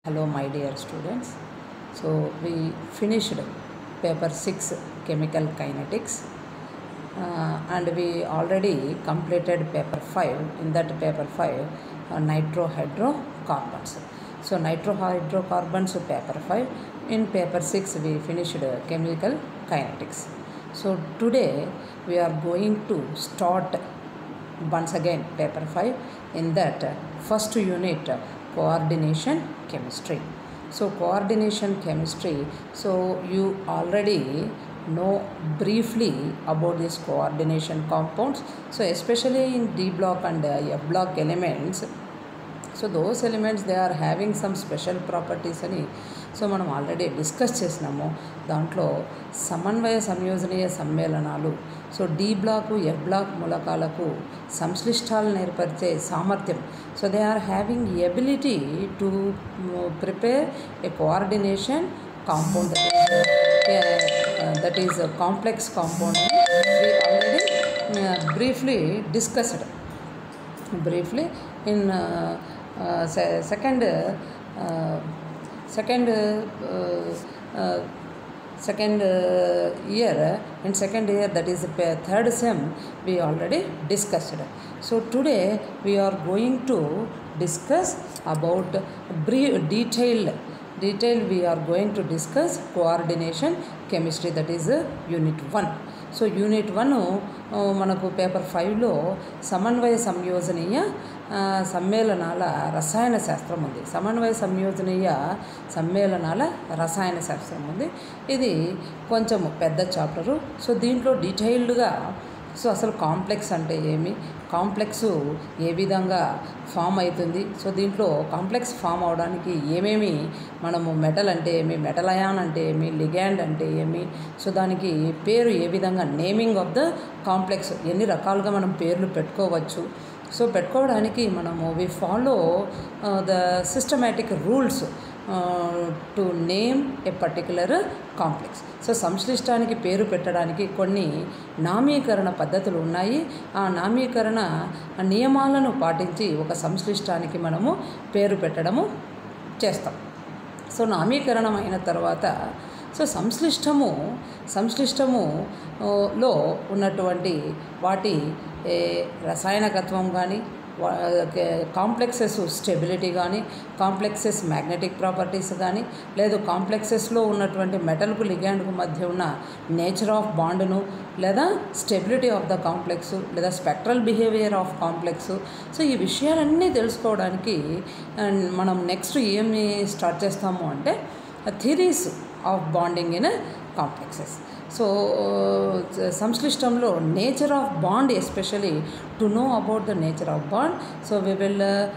Hello, my dear students. So, we finished paper 6 chemical kinetics uh, and we already completed paper 5. In that paper 5, uh, nitrohydrocarbons. So, nitrohydrocarbons paper 5. In paper 6, we finished uh, chemical kinetics. So, today we are going to start once again paper 5 in that uh, first unit uh, coordination chemistry so coordination chemistry so you already know briefly about this coordination compounds so especially in d block and uh, f block elements so those elements they are having some special properties అని so మనం already discuss చేసినాము దాంట్లో సమన్వయ సంయోజనీయ సమ్మేళనాలు so D block F block మూలకాలకు సంశ్లిష్టాలను ఏర్పరిచే సామర్థ్యం so they are having ability to prepare a coordination compound that is complex compound already briefly discussed briefly in uh, uh, se- second uh, second uh, uh, second uh, year in second year that is the third sem we already discussed so today we are going to discuss about brief detailed detail we are going to discuss coordination chemistry that is uh, unit 1 so unit one మనకు paper ఫైవ్లో సమన్వయ సంయోజనీయ ఆ, సమ్మేళనాల రసాయన శాస్త్రం ఉంది సమన్వయ సంయోజనీయ సమ్మేళనాల రసాయన శాస్త్రం ఉంది ఇది కొంచెం పెద్ద చాప్టరు సో దీంట్లో డీటెయిల్డ్గా సో అసలు కాంప్లెక్స్ అంటే ఏమి కాంప్లెక్స్ ఏ విధంగా ఫామ్ అవుతుంది సో దీంట్లో కాంప్లెక్స్ ఫామ్ అవడానికి ఏమేమి మనము మెటల్ అంటే ఏమి మెటల్ అయాన్ అంటే ఏమి లిగాండ్ అంటే ఏమి సో దానికి పేరు ఏ విధంగా నేమింగ్ ఆఫ్ ద కాంప్లెక్స్ ఎన్ని రకాలుగా మనం పేర్లు పెట్టుకోవచ్చు సో పెట్టుకోవడానికి మనము we follow the systematic rules to name a particular complex so సంశ్లిష్టానికి పేరు పెట్టడానికి కొన్ని నామీకరణ పద్ధతులు ఉన్నాయి ఆ నామీకరణ నియమాలను పాటించి ఒక సంశ్లిష్టానికి మనము పేరు పెట్టడము చేస్తాం సో నామీకరణం అయిన తర్వాత సో సంశ్లిష్టము సంశ్లిష్టము ఆ, లో ఉన్నటువంటి వాటి ఏ, రసాయనకత్వం కానీ కాంప్లెక్సెస్ స్టెబిలిటీ కానీ కాంప్లెక్సెస్ మ్యాగ్నెటిక్ ప్రాపర్టీస్ కానీ లేదు కాంప్లెక్సెస్లో ఉన్నటువంటి మెటల్కు లిగాండ్కు మధ్య ఉన్న నేచర్ ఆఫ్ బాండ్ను లేదా స్టెబిలిటీ ఆఫ్ ద కాంప్లెక్స్ లేదా spectral behaviour of complex so ఈ విషయాలన్నీ తెలుసుకోవడానికి అండ్ మనం నెక్స్ట్ ఏమి స్టార్ట్ చేస్తాము అంటే theories of bonding in complexes so సంశ్లిష్టంలో nature of bond especially to know about the nature of bond so we will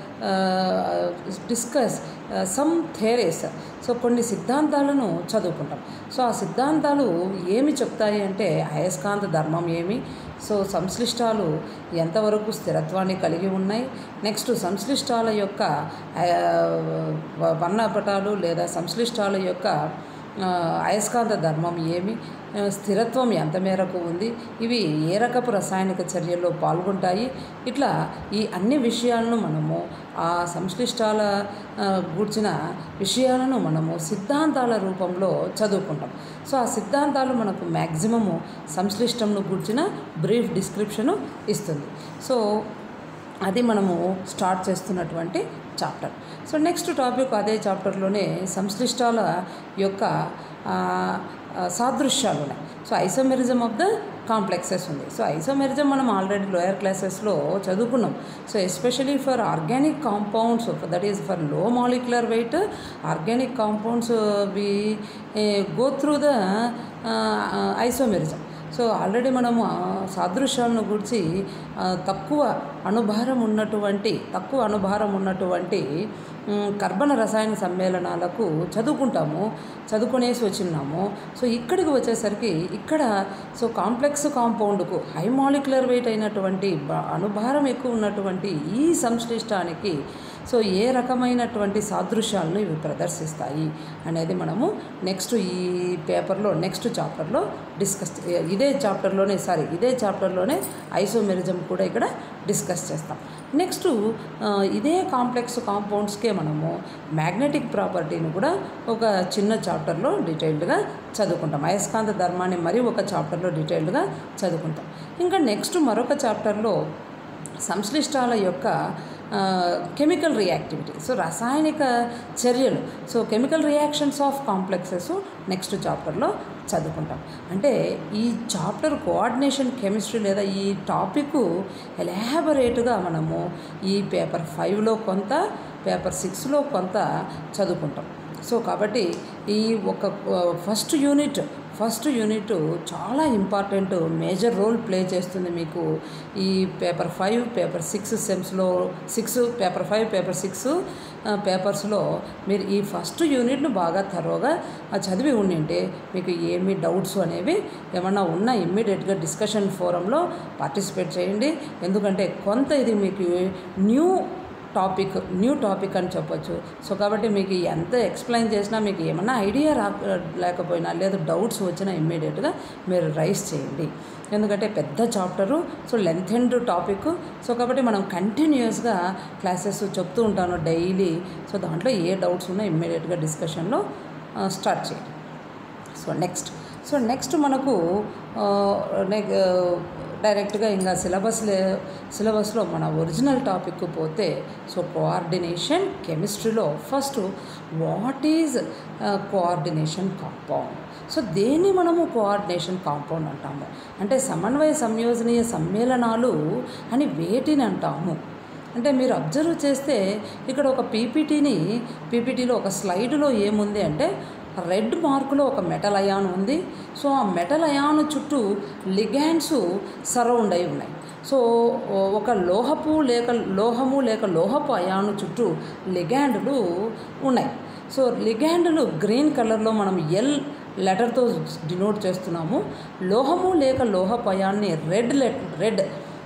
discuss some theories so కొన్ని సిద్ధాంతాలను చదువుకుంటాం సో ఆ సిద్ధాంతాలు ఏమి చెప్తాయి అంటే అయస్కాంత ధర్మం ఏమి సో సంశ్లిష్టాలు ఎంతవరకు స్థిరత్వాన్ని కలిగి ఉన్నాయి నెక్స్ట్ సంశ్లిష్టాల యొక్క ఆ, వర్ణపటాలు లేదా సంశ్లిష్టాల యొక్క ఆ, అయస్కాంత ధర్మం ఏమి ఆ, స్థిరత్వం ఎంత మేరకు ఉంది ఇవి ఏ రకపు రసాయనిక చర్యల్లో పాల్గొంటాయి ఇట్లా ఈ అన్ని విషయాలను మనము ఆ సంశ్లిష్టాల ఆ, గూర్చిన విషయాలను మనము సిద్ధాంతాల రూపంలో చదువుకుంటాం సో ఆ సిద్ధాంతాలు మనకు మ్యాక్సిమము సంశ్లిష్టంను గూర్చిన బ్రీఫ్ డిస్క్రిప్షను ఇస్తుంది సో అది మనము స్టార్ట్ చేస్తున్నటువంటి చాప్టర్ సో నెక్స్ట్ టాపిక్ అదే చాప్టర్లోనే సంశ్లిష్టాల యొక్క ఆ, ఆ, సాదృశ్యాలు ఉన్నాయి so isomerism of the complexes ఉంది సో ఐసోమెరిజం మనం ఆల్రెడీ లోయర్ క్లాసెస్లో చదువుకున్నాం so especially for organic compounds that is for low molecular weight organic compounds we go through the isomerism so already మనము ఆ సాదృశ్యాలను గురించి ఆ, తక్కువ అణుభారం ఉన్నటువంటి తక్కువ అణుభారం ఉన్నటువంటి మ్, కర్బన రసాయన సమ్మేళనాలకు చదువుకుంటాము చదువుకునేసి వచ్చిన్నాము సో ఇక్కడికి వచ్చేసరికి ఇక్కడ సో కాంప్లెక్స్ కాంపౌండ్కు హై మాలిక్యులర్ వెయిట్ అయినటువంటి బ- అణుభారం ఎక్కువ ఉన్నటువంటి ఈ సంశ్లిష్టానికి సో ఏ రకమైనటువంటి సాదృశ్యాలను ఇవి ప్రదర్శిస్తాయి అనేది మనము నెక్స్ట్ ఈ పేపర్లో నెక్స్ట్ చాప్టర్లో డిస్కస్ ఇదే చాప్టర్లోనే సారీ ఇదే చాప్టర్లోనే ఐసోమెరిజం కూడా ఇక్కడ డిస్కస్ చేస్తాం నెక్స్ట్ ఇదే కాంప్లెక్స్ కాంపౌండ్స్కే మనము మ్యాగ్నెటిక్ ప్రాపర్టీని కూడా ఒక చిన్న చాప్టర్లో డీటెయిల్డ్గా చదువుకుంటాం అయస్కాంత ధర్మాన్ని మరి ఒక చాప్టర్లో డీటెయిల్డ్గా చదువుకుంటాం ఇంకా నెక్స్ట్ మరొక చాప్టర్లో సంశ్లిష్టాల యొక్క కెమికల్ రియాక్టివిటీ సో రసాయనిక చర్యలు so chemical reactions of complexes next చాప్టర్లో చదువుకుంటాం అంటే ఈ చాప్టర్ కోఆర్డినేషన్ కెమిస్ట్రీ లేదా ఈ టాపిక్ ఎలాబరేట్గా మనము ఈ పేపర్ ఫైవ్లో కొంత పేపర్ సిక్స్లో కొంత చదువుకుంటాం సో కాబట్టి ఈ ఒక ఫస్ట్ యూనిట్ ఫస్ట్ యూనిట్ చాలా ఇంపార్టెంట్ మేజర్ రోల్ ప్లే చేస్తుంది మీకు ఈ పేపర్ ఫైవ్ పేపర్ సిక్స్ సెమ్స్లో six paper five paper six పేపర్స్లో మీరు ఈ ఫస్ట్ యూనిట్ను బాగా తరోగా చదివి ఉండింటే మీకు ఏమి డౌట్స్ అనేవి ఏమన్నా ఉన్నా ఇమ్మీడియట్గా డిస్కషన్ ఫోరంలో పార్టిసిపేట్ చేయండి ఎందుకంటే కొంత ఇది మీకు న్యూ టాపిక్ న్యూ టాపిక్ అని చెప్పొచ్చు సో కాబట్టి మీకు ఎంత ఎక్స్ప్లెయిన్ చేసినా మీకు ఏమన్నా ఐడియా రా లేకపోయినా లేదా డౌట్స్ వచ్చినా ఇమ్మీడియట్గా మీరు రైస్ చేయండి ఎందుకంటే పెద్ద chapter so length and topic so కాబట్టి మనం కంటిన్యూస్గా క్లాసెస్ చెప్తూ ఉంటాను డైలీ సో దాంట్లో ఏ డౌట్స్ ఉన్నా ఇమ్మీడియట్గా డిస్కషన్లో స్టార్ట్ చేయండి సో నెక్స్ట్ సో నెక్స్ట్ మనకు డైరెక్ట్గా ఇంకా సిలబస్ లే సిలబస్లో మన ఒరిజినల్ టాపిక్ పోతే సో కోఆర్డినేషన్ కెమిస్ట్రీలో first what is coordination compound so దేన్ని మనము కోఆర్డినేషన్ కాంపౌండ్ అంటాము అంటే సమన్వయ సంయోజనీయ సమ్మేళనాలు అని వేటిని అంటాము అంటే మీరు అబ్జర్వ్ చేస్తే ఇక్కడ ఒక పీపీటీని పీపీటీలో ఒక స్లైడ్లో ఏముంది అంటే రెడ్ మార్కులో ఒక మెటల్ అయాన్ ఉంది సో ఆ మెటల్ అయాన్ చుట్టూ లిగాండ్స్ సరౌండ్ అయి ఉన్నాయి సో ఒక లోహపు లేక లోహము లేక లోహపు అయాను చుట్టూ లిగాండ్లు ఉన్నాయి సో లిగాండ్లు గ్రీన్ కలర్లో మనం ఎల్ లెటర్తో డినోట్ చేస్తున్నాము లోహము లేక లోహపు అయాన్ని రెడ్ లెట్ రెడ్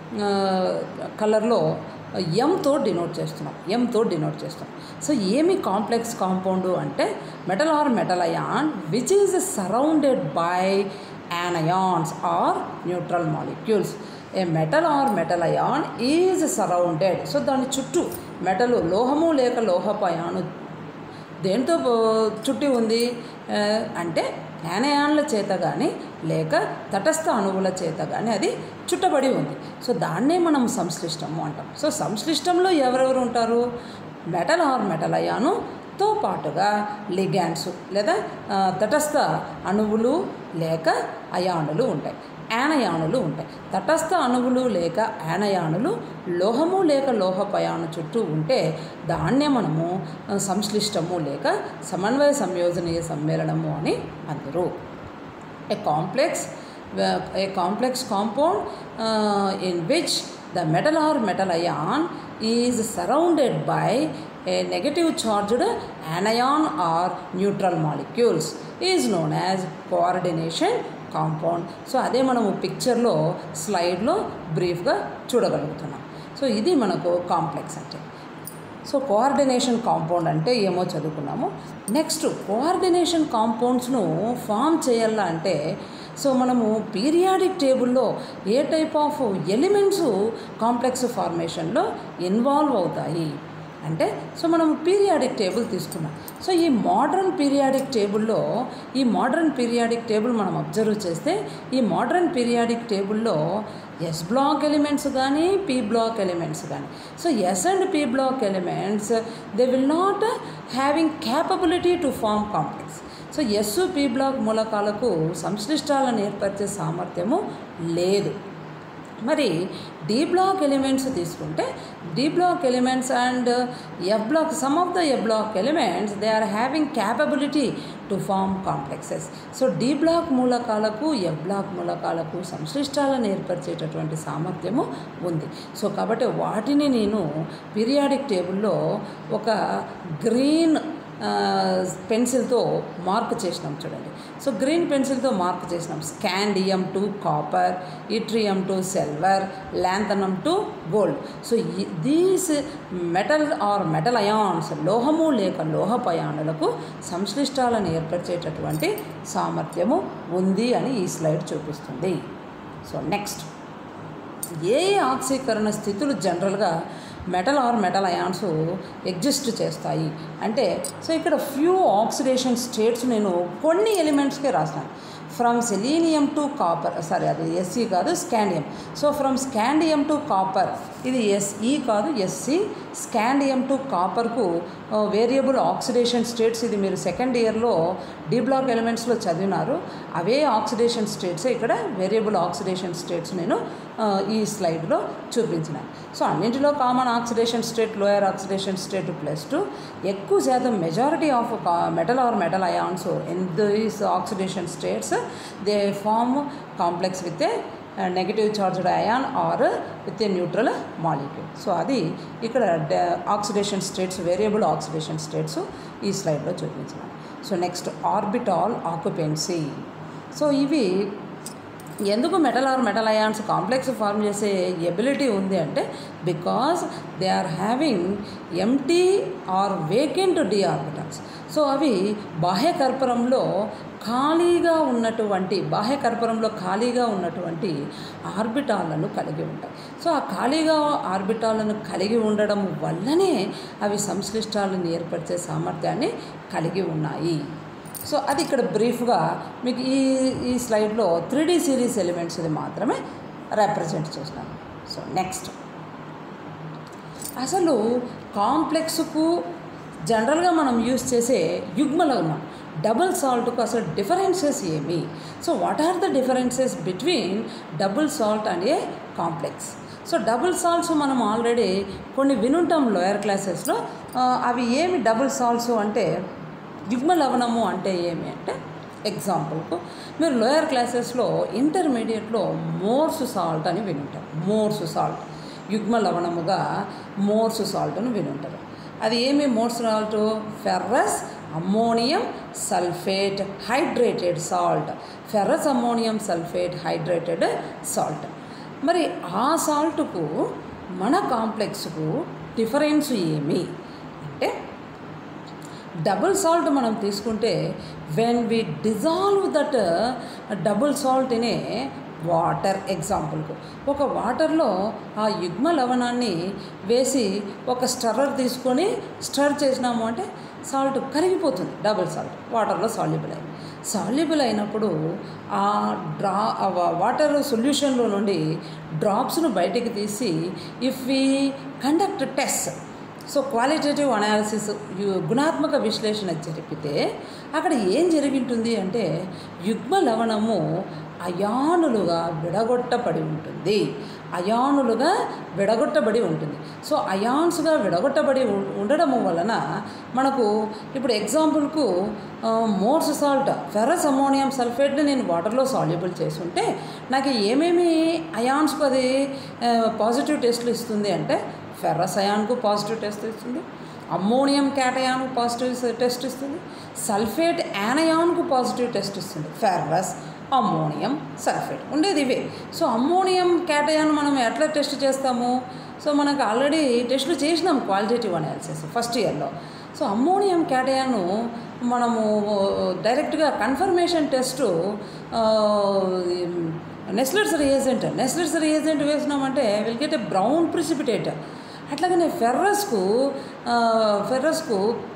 కలర్లో ఎంతో డినోట్ చేస్తున్నాం ఎంతో డినోట్ చేస్తున్నాం సో ఏమి కాంప్లెక్స్ కాంపౌండ్ అంటే metal or metal ion which is surrounded by anions or neutral molecules a metal or metal ion is surrounded so దాని చుట్టూ మెటల్ లోహము లేక లోహపు అయాను దేంతో చుట్టి ఉంది అంటే యానయాన్ల చేత కానీ లేక తటస్థ అణువుల చేత కానీ అది చుట్టబడి ఉంది సో దాన్నే మనం సంశ్లిష్టము అంటాం సో సంశ్లిష్టంలో ఎవరెవరు ఉంటారు మెటల్ ఆర్ మెటల్ అయానుతో పాటుగా లిగాండ్స్ లేదా తటస్థ అణువులు లేక అయానులు ఉంటాయి యానయానులు ఉంటాయి తటస్థ అణువులు లేక యానయానులు లోహము లేక లోహపయాను చుట్టూ ఉంటే దాన్నే మనము సంశ్లిష్టము లేక సమన్వయ సంయోజనీయ సమ్మేళనము అని అందరు a complex a complex compound in which the metal or metal ion is surrounded by a negative charged anion or neutral molecules is known as coordination compound so అదే మనము పిక్చర్లో స్లైడ్లో బ్రీఫ్గా చూడగలుగుతున్నాం సో ఇది మనకు కాంప్లెక్స్ అంటే సో కోఆర్డినేషన్ కాంపౌండ్ అంటే ఏమో చదువుకున్నాము నెక్స్ట్ కోఆర్డినేషన్ కాంపౌండ్స్ను ఫామ్ చేయాలా అంటే సో మనము పీరియాడిక్ టేబుల్లో ఏ టైప్ ఆఫ్ ఎలిమెంట్స్ కాంప్లెక్స్ ఫార్మేషన్లో ఇన్వాల్వ్ అవుతాయి అంటే సో మనం పీరియాడిక్ టేబుల్ తీసుకున్నాం సో ఈ మోడర్న్ పీరియాడిక్ టేబుల్లో ఈ మోడర్న్ పీరియాడిక్ టేబుల్ మనం అబ్జర్వ్ చేస్తే ఈ మోడర్న్ పీరియాడిక్ టేబుల్లో ఎస్ బ్లాక్ ఎలిమెంట్స్ కానీ పీ బ్లాక్ ఎలిమెంట్స్ కానీ so S and P block elements they will not having capability to form complex so S P black మూలకాలకు సంశ్లిష్టాలను ఏర్పరిచే సామర్థ్యము లేదు మరి డి బ్లాక్ ఎలిమెంట్స్ తీసుకుంటే D block elements and F block some of the F block elements they are having capability to form complexes so D block మూలకాలకు F block మూలకాలకు సంశ్లిష్టాలను ఏర్పరిచేటటువంటి సామర్థ్యము ఉంది సో కాబట్టి వాటిని నేను పీరియాడిక్ టేబుల్లో ఒక గ్రీన్ పెన్సిల్తో మార్క్ చేసినాం చూడండి సో గ్రీన్ పెన్సిల్తో మార్క్ చేసినాం scandium to copper yttrium to silver lanthanum to gold so these metal or metal ions లోహము లేక లోహపు అయానులకు సంశ్లిష్టాలను ఏర్పరిచేటటువంటి సామర్థ్యము ఉంది అని ఈ స్లైడ్ చూపిస్తుంది సో నెక్స్ట్ ఏ ఏ ఆక్సీకరణ స్థితులు జనరల్గా metal or metal ions exist చేస్తాయి అంటే సో ఇక్కడ ఫ్యూ ఆక్సిడేషన్ స్టేట్స్ నేను కొన్ని ఎలిమెంట్స్కే రాస్తాను from selenium to copper sorry అది ఎస్సీ కాదు scandium so from scandium to copper ఇది ఎస్ఈ కాదు ఎస్సి స్కాండియం టు కాపర్కు వేరియబుల్ ఆక్సిడేషన్ స్టేట్స్ ఇది మీరు సెకండ్ ఇయర్లో డి బ్లాక్ ఎలిమెంట్స్లో చదివినారు అవే ఆక్సిడేషన్ స్టేట్స్ ఇక్కడ వేరియబుల్ ఆక్సిడేషన్ స్టేట్స్ నేను ఆ, ఈ స్లైడ్లో చూపించిన సో అన్నింటిలో common oxidation state lower oxidation state plus two ఎక్కువ శాతం majority of metal or metal ions in these oxidation states they form complex with a negative charged ion or with a neutral molecule so అది ఇక్కడ oxidation states variable oxidation states ఈ స్లైడ్లో చూపించిన so next orbital occupancy so ఇవి ఎందుకు metal or metal ions complex form చేసే ability ఉంది అంటే because they are having empty or vacant d orbitals so అవి బాహ్య కర్పూరంలో ఖాళీగా ఉన్నటువంటి బాహ్య కర్పూరంలో ఖాళీగా ఉన్నటువంటి ఆర్బిటాలను కలిగి ఉంటాయి సో ఆ ఖాళీగా ఆర్బిటాలను కలిగి ఉండడం వల్లనే అవి సంశ్లిష్టాలను ఏర్పరిచే సామర్థ్యాన్ని కలిగి ఉన్నాయి సో అది ఇక్కడ బ్రీఫ్గా మీకు ఈ ఈ స్లైడ్లో త్రీ డి సిరీస్ ఎలిమెంట్స్ ఇది మాత్రమే రిప్రజెంట్ చేసినాను సో నెక్స్ట్ అసలు కాంప్లెక్స్కు జనరల్గా మనం యూస్ చేసే యుగ్మలగ్నం డబుల్ సాల్ట్కు అసలు డిఫరెన్సెస్ ఏమి so what are the differences between double salt and a complex so double salts మనం ఆల్రెడీ కొన్ని వినుంటాం లోయర్ క్లాసెస్లో అవి ఏమి డబుల్ సాల్ట్స్ అంటే యుగ్మ లవణము అంటే ఏమి అంటే ఎగ్జాంపుల్కు మీరు లోయర్ క్లాసెస్లో ఇంటర్మీడియట్లో మోర్స్ సాల్ట్ అని వినుంటారు మోర్స్ సాల్ట్ యుగ్మ లవణముగా మోర్స్ సాల్ట్ అని వినుంటారు అది ఏమి Mohr's salt ferrous ammonium sulphate hydrated salt ferrous ammonium sulphate hydrated salt మరి ఆ సాల్ట్కు మన కాంప్లెక్స్కు డిఫరెన్స్ ఏమి అంటే డబుల్ సాల్ట్ మనం తీసుకుంటే when we dissolve that double salt in a water ఎగ్జాంపుల్కు ఒక వాటర్లో ఆ యుగ్మ లవణాన్ని వేసి ఒక స్టర్రర్ తీసుకొని స్టర్ చేసినాము అంటే సాల్ట్ కరిగిపోతుంది డబుల్ సాల్ట్ వాటర్లో సాల్యుబుల్ అయింది సాల్యుబుల్ అయినప్పుడు ఆ డ్రా ఆ వా- వాటర్ సొల్యూషన్లో నుండి డ్రాప్స్ను బయటికి తీసి if we conduct test so qualitative analysis యు- గుణాత్మక విశ్లేషణ జరిపితే అక్కడ ఏం జరిగింటుంది అంటే యుగ్మ లవణము అయానులుగా విడగొట్టబడి ఉంటుంది అయానులుగా విడగొట్టబడి ఉంటుంది సో అయాన్స్గా విడగొట్టబడి ఉ- ఉండడము వలన మనకు ఇప్పుడు ఎగ్జాంపుల్కు మోర్స్ సాల్ట్ ఫెరస్ అమోనియం సల్ఫేట్ని నేను వాటర్లో సాల్యుబుల్ చేసుంటే నాకు ఏమేమి అయాన్స్కు అది పాజిటివ్ టెస్ట్లు ఇస్తుంది అంటే ఫెర్రస్ అయాన్కు పాజిటివ్ టెస్ట్ ఇస్తుంది అమ్మోనియం క్యాటయాన్కు పాజిటివ్ టెస్ట్ ఇస్తుంది సల్ఫేట్ యానయాన్కు పాజిటివ్ టెస్ట్ ఇస్తుంది ఫెర్రస్ అమ్మోనియం సల్ఫేట్ ఉండేది ఇవే సో అమ్మోనియం క్యాటయాన్ మనం ఎట్లా టెస్ట్ చేస్తాము సో మనకు ఆల్రెడీ టెస్టులు చేసినాం క్వాలిటేటివ్ అనాలిసిస్ ఫస్ట్ ఇయర్లో సో అమ్మోనియం క్యాటయాను మనము డైరెక్ట్గా confirmation test Nessler's reagent Nessler's reagent వేసినామంటే will get a brown precipitate అట్లాగనే ఫెర్రస్కు ఫెర్రస్కు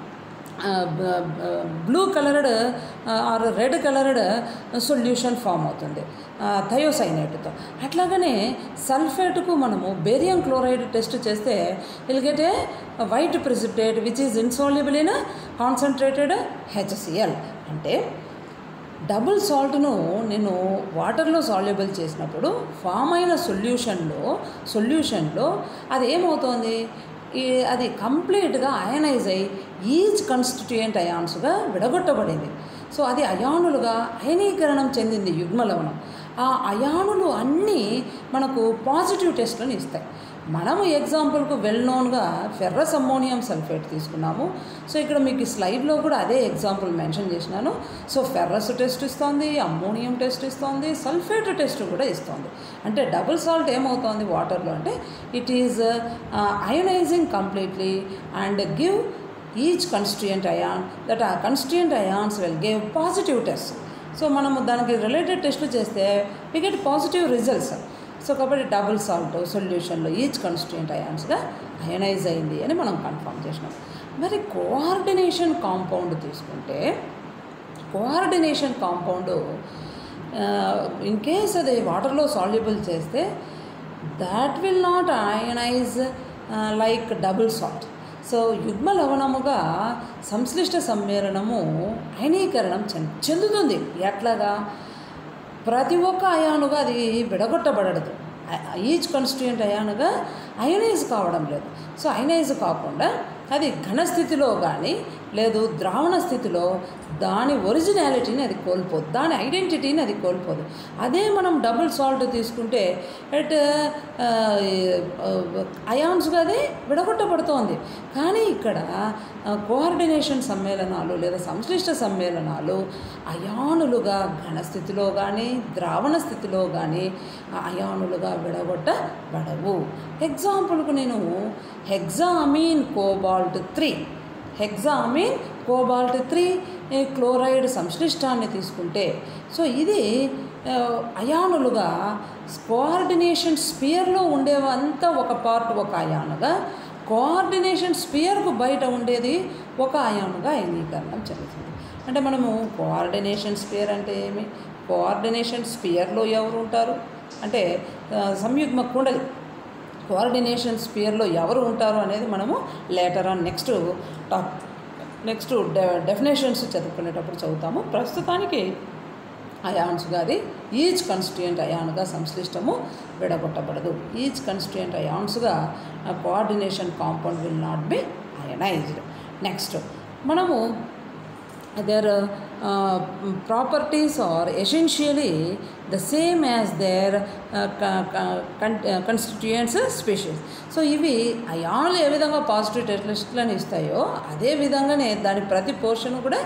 blue coloured or red coloured solution form అవుతుంది థయోసైనేట్తో అట్లాగనే సల్ఫేట్కు మనము బేరియం క్లోరైడ్ టెస్ట్ చేస్తే will get a white precipitate which is insoluble in concentrated HCl అంటే డబుల్ సాల్ట్ను నేను వాటర్లో సాల్యుబుల్ చేసినప్పుడు ఫామ్ అయిన సొల్యూషన్లో సొల్యూషన్లో అది ఏమవుతోంది ఈ అది కంప్లీట్గా అయనైజ్ అయ్యి ఈచ్ కన్స్టిట్యూయెంట్ అయాన్స్గా విడగొట్టబడింది సో అది అయానులుగా అయనీకరణం చెందింది యుగ్మ లవణం ఆ అయానులు అన్నీ మనకు పాజిటివ్ టెస్ట్లను ఇస్తాయి మనము ఎగ్జాంపుల్కు వెల్ నోన్గా ఫెర్రస్ అమ్మోనియం సల్ఫేట్ తీసుకున్నాము సో ఇక్కడ మీకు ఈ స్లైడ్లో కూడా అదే ఎగ్జాంపుల్ మెన్షన్ చేసినాను సో ఫెర్రస్ టెస్ట్ ఇస్తోంది అమ్మోనియం టెస్ట్ ఇస్తోంది సల్ఫేట్ టెస్ట్ కూడా ఇస్తోంది అంటే డబుల్ సాల్ట్ ఏమవుతోంది వాటర్లో అంటే it is ionizing completely and give each constituent ion that ఆ constituent ions will give positive test so మనము దానికి రిలేటెడ్ టెస్ట్లు చేస్తే we get positive results so కాబట్టి డబుల్ సాల్ట్ సొల్యూషన్లో ఈచ్ కన్స్టిట్యూయెంట్ అయాన్స్గా అయనైజ్ అయింది అని మనం కన్ఫర్మ్ చేసినాం మరి కోఆర్డినేషన్ కాంపౌండ్ తీసుకుంటే కోఆర్డినేషన్ కాంపౌండ్ ఇన్ కేస్ అది వాటర్లో సాల్యుబుల్ చేస్తే that will not ionize like double salt so యుగ్మ లవణముగా సంశ్లిష్ట సమ్మేళనము అయనీకరణం చెంది చెందుతుంది ఎట్లాగా ప్రతి ఒక్క అయానుగా అది విడగొట్టబడదు ఈచ్ కాన్స్టిట్యూయెంట్ అయానుగా అయనైజ్ కావడం లేదు సో అయనైజ్ కాకుండా అది ఘనస్థితిలో కానీ లేదు ద్రావణ స్థితిలో దాని ఒరిజినాలిటీని అది కోల్పోదు దాని ఐడెంటిటీని అది కోల్పోదు అదే మనం డబుల్ సాల్ట్ తీసుకుంటే ఎట్ అయాన్స్గా అది విడగొట్టబడుతోంది కానీ ఇక్కడ కోఆర్డినేషన్ సమ్మేళనాలు లేదా సంశ్లిష్ట సమ్మేళనాలు అయానులుగా ఘనస్థితిలో కానీ ద్రావణ స్థితిలో కానీ అయానులుగా విడగొట్టబడవు ఎగ్జాంపుల్కు నేను hexammine cobalt three hexammine cobalt three chloride సంశ్లిష్టాన్ని తీసుకుంటే సో ఇది అయానులుగా కోఆర్డినేషన్ స్పియర్లో ఉండేవంతా ఒక పార్ట్ ఒక అయానుగా కోఆర్డినేషన్ స్పియర్కు బయట ఉండేది ఒక అయానుగా అయనీకరణం జరుగుతుంది అంటే మనము కోఆర్డినేషన్ స్పియర్ అంటే ఏమి కోఆర్డినేషన్ స్పియర్లో ఎవరు ఉంటారు అంటే సంయుగ్మ కుండలి కోఆర్డినేషన్ స్పియర్లో ఎవరు ఉంటారు అనేది మనము later on next top next డె డెఫినేషన్స్ చదువుకునేటప్పుడు చదువుతాము ప్రస్తుతానికి అయాన్స్గా అది ఈచ్ కన్స్టిట్యూయెంట్ అయాన్గా సంశ్లిష్టము విడగొట్టబడదు ఈచ్ కన్స్టిట్యూయెంట్ అయాన్స్గా coordination compound will not be ionized next మనము their uh, properties are essentially the same as their uh, co- co- con- uh, constituents species so ఇవి అయాన్లు ఏ విధంగా పాజిటివ్ టెస్ట్లను ఇస్తాయో అదే విధంగానే దాని ప్రతి పోర్షన్ కూడా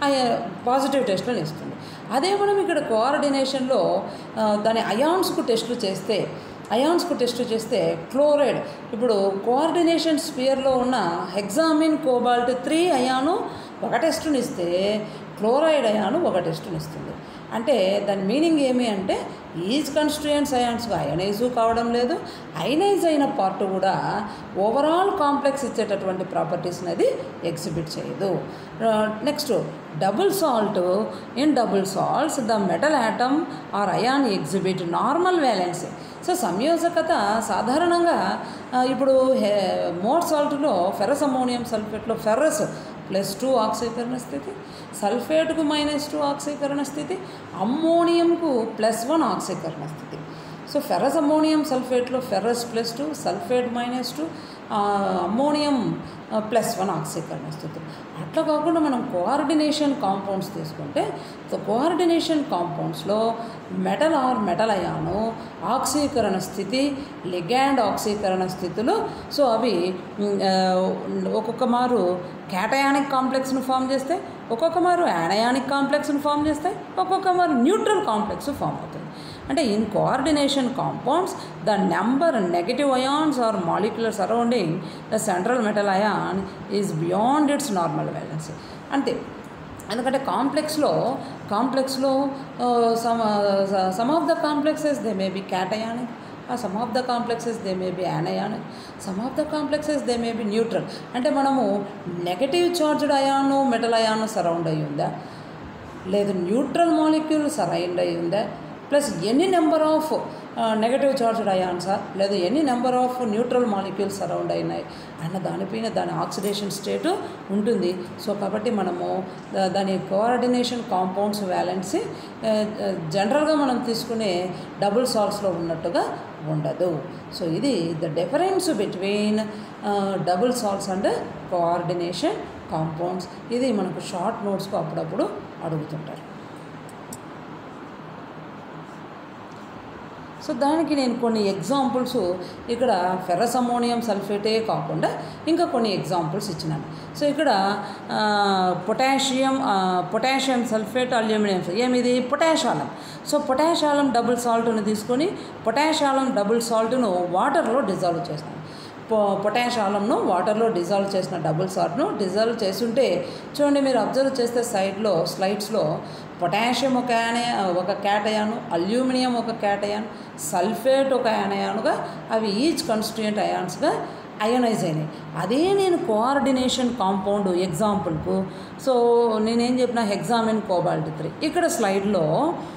పాజిటివ్ టెస్ట్లను ఇస్తుంది అదే మనం ఇక్కడ కోఆర్డినేషన్లో దాని అయాన్స్కు టెస్టులు చేస్తే అయాన్స్కు టెస్ట్ చేస్తే క్లోరైడ్ ఇప్పుడు కోఆర్డినేషన్ స్పియర్లో ఉన్న హెగ్జామిన్ కోబాల్ట్ త్రీ అయాను ఒక టెస్టుని ఇస్తే క్లోరైడ్ అయాను ఒక టెస్టుని ఇస్తుంది అంటే దాని మీనింగ్ ఏమి అంటే ఈజ్ కన్స్టిట్యూయెంట్స్ అయాన్స్గా అయనైజ్ కావడం లేదు అయనైజ్ అయిన పార్ట్ కూడా ఓవరాల్ కాంప్లెక్స్ ఇచ్చేటటువంటి ప్రాపర్టీస్ అనేది ఎగ్జిబిట్ చేయదు next double salt in double salts the metal atom or ion exhibit normal valency so సంయోజకత సాధారణంగా ఆ, ఇప్పుడు హె మోర్ సాల్ట్లో ఫెరస్ అమోనియం సల్ఫేట్లో ఫెర్రస్ ప్లస్ టూ ఆక్సీకరణ స్థితి సల్ఫేట్కు మైనస్ టూ ఆక్సీకరణ స్థితి అమ్మోనియంకు ప్లస్ వన్ ఆక్సీకరణ స్థితి సో ఫెర్రస్ అమ్మోనియం సల్ఫేట్లో ferrous plus two sulphate minus two ammonium plus one ఆక్సీకరణ స్థితి అట్లా కాకుండా మనం కోఆర్డినేషన్ కాంపౌండ్స్ తీసుకుంటే సో కోఆర్డినేషన్ కాంపౌండ్స్లో మెటల్ ఆర్ మెటల్ అయాను ఆక్సీకరణ స్థితి లిగాండ్ ఆక్సీకరణ స్థితులు సో అవి మ్, ఆ, ఒక్కొక్క మారు క్యాటయానిక్ కాంప్లెక్స్ను ఫామ్ చేస్తాయి ఒక్కొక్క మారు యానయానిక్ కాంప్లెక్స్ను ఫామ్ చేస్తాయి ఒక్కొక్క మారు న్యూట్రల్ కాంప్లెక్స్ ఫామ్ అవుతుంది అంటే in coordination compounds the number negative ions or molecular surrounding the central metal ion is beyond its normal valency అంతే ఎందుకంటే కాంప్లెక్స్లో కాంప్లెక్స్లో some some of the complexes they may be cationic some of the complexes they may be anionic some of the complexes they may be neutral అంటే మనము negative charged ion metal ion surround అయి ఉందా లేదు neutral molecule surround అయి ఉందా plus ఎన్ని number of negative charged అయాన్సా లేదా ఎన్ని number of neutral molecules surround అయినాయి అన్న దానిపైన దాని ఆక్సిడేషన్ స్టేట్ ఉంటుంది సో కాబట్టి మనము దా- దాని కోఆర్డినేషన్ కాంపౌండ్స్ వ్యాలెన్సీ జనరల్గా మనం తీసుకునే డబుల్ సాల్ట్స్లో ఉన్నట్టుగా ఉండదు సో ఇది the difference between double salts and coordination compounds ఇది మనకు షార్ట్ నోట్స్కు అప్పుడప్పుడు అడుగుతుంటారు సో దానికి నేను కొన్ని ఎగ్జాంపుల్స్ ఇక్కడ ఫెర్రస్ అమోనియం సల్ఫేటే కాకుండా ఇంకా కొన్ని ఎగ్జాంపుల్స్ ఇచ్చినాను సో ఇక్కడ ఆ, పొటాషియం ఆ, పొటాషియం సల్ఫేట్ అల్యూమినియం ఏమిది పొటాషాలం సో పొటాషాలం డబుల్ సాల్ట్ను తీసుకొని పొటాషాలం డబుల్ సాల్ట్ను వాటర్లో డిజాల్వ్ చేస్తాను పొ పొటాష్ ఆలంను వాటర్లో డిజాల్వ్ చేసిన డబుల్ సాల్ట్ను డిజాల్వ్ చేస్తుంటే చూడండి మీరు అబ్జర్వ్ చేస్తే సైడ్లో స్లైడ్స్లో పొటాషియం ఒక యానే ఒక క్యాటయాను అల్యూమినియం ఒక క్యాటయాన్ సల్ఫేట్ ఒక యానయానుగా అవి ఈచ్ కన్స్టిట్యూయెంట్ అయాన్స్గా అయనైజ్ అయినాయి అదే నేను కోఆర్డినేషన్ కాంపౌండ్ ఎగ్జాంపుల్కు సో నేనేం చెప్పిన హెగ్జామిన్ కోబాల్ట్ త్రీ ఇక్కడ స్లైడ్లో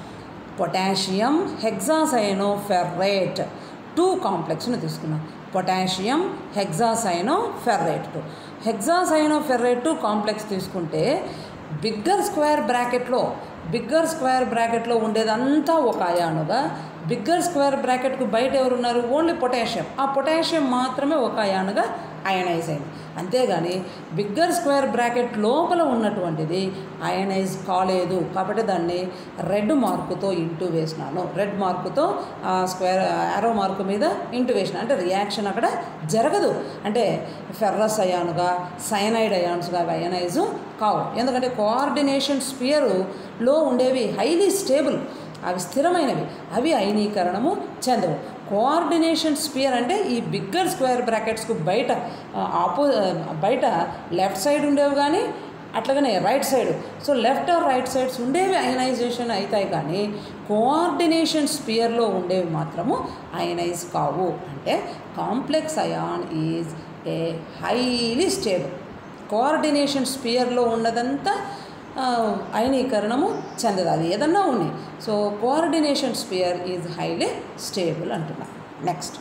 పొటాషియం హెగ్జాసైనో ఫెర్రేట్ టూ కాంప్లెక్స్ని తీసుకున్నాం potassium hexacyanoferrate two hexacyanoferrate two complex తీసుకుంటే బిగ్గర్ స్క్వేర్ బ్రాకెట్లో బిగ్గర్ స్క్వేర్ బ్రాకెట్లో ఉండేదంతా ఒక అయానుగా బిగ్గర్ స్క్వేర్ బ్రాకెట్కు బయట ఎవరున్నారు ఓన్లీ పొటాషియం ఆ పొటాషియం మాత్రమే ఒక అయానుగా అయనైజ్ అయింది అంతేగాని బిగ్గర్ స్క్వేర్ బ్రాకెట్ లోపల ఉన్నటువంటిది అయనైజ్ కాలేదు కాబట్టి దాన్ని రెడ్ మార్కుతో ఇంటూ వేసినాను రెడ్ మార్కుతో ఆ స్క్వేర్ యారో మార్కు మీద ఇంటూ వేసిన అంటే రియాక్షన్ అక్కడ జరగదు అంటే ఫెర్రస్ అయానుగా సైనైడ్ అయాన్స్గా అవి అయనైజ్ కావు ఎందుకంటే కోఆర్డినేషన్ స్పియరులో ఉండేవి హైలీ స్టేబుల్ అవి స్థిరమైనవి అవి అయనీకరణము చెందవు కోఆర్డినేషన్ స్పియర్ అంటే ఈ బిగ్గర్ స్క్వేర్ బ్రాకెట్స్కు బయట ఆ, ఆపో ఆ, బయట లెఫ్ట్ సైడ్ ఉండేవి కానీ అట్లాగనే right side so left or right sides ఉండేవి అయనైజేషన్ అవుతాయి కానీ కోఆర్డినేషన్ స్పియర్లో ఉండేవి మాత్రము అయనైజ్ కావు అంటే complex ion is a highly stable coordination స్పియర్లో ఉన్నదంతా ఆ, అయనీకరణము చెందదు అది ఏదన్నా ఉన్నాయి so coordination sphere is highly stable అంటున్నా నెక్స్ట్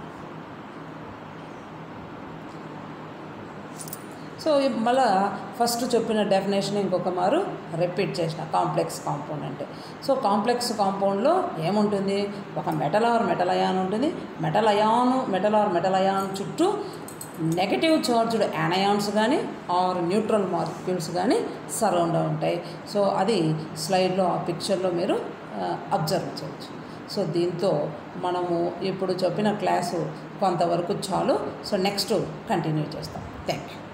సో మళ్ళా ఫస్ట్ చెప్పిన డెఫినేషన్ ఇంకొక మారు రిపీట్ చేసిన కాంప్లెక్స్ కాంపౌండ్ అంటే సో కాంప్లెక్స్ కాంపౌండ్లో ఏముంటుంది ఒక మెటల్ ఆర్ మెటల్ అయాన్ ఉంటుంది metal ion metal or metal ion చుట్టూ నెగటివ్ చార్జ్డ్ యానయాన్స్ కానీ ఆర్ న్యూట్రల్ మార్క్యూల్స్ కానీ సరౌండ్ ఉంటాయి సో అది స్లైడ్లో ఆ పిక్చర్లో మీరు అబ్జర్వ్ చేయొచ్చు సో దీంతో మనము ఇప్పుడు చెప్పిన క్లాసు కొంతవరకు చాలు సో నెక్స్ట్ కంటిన్యూ చేస్తాం థ్యాంక్ యూ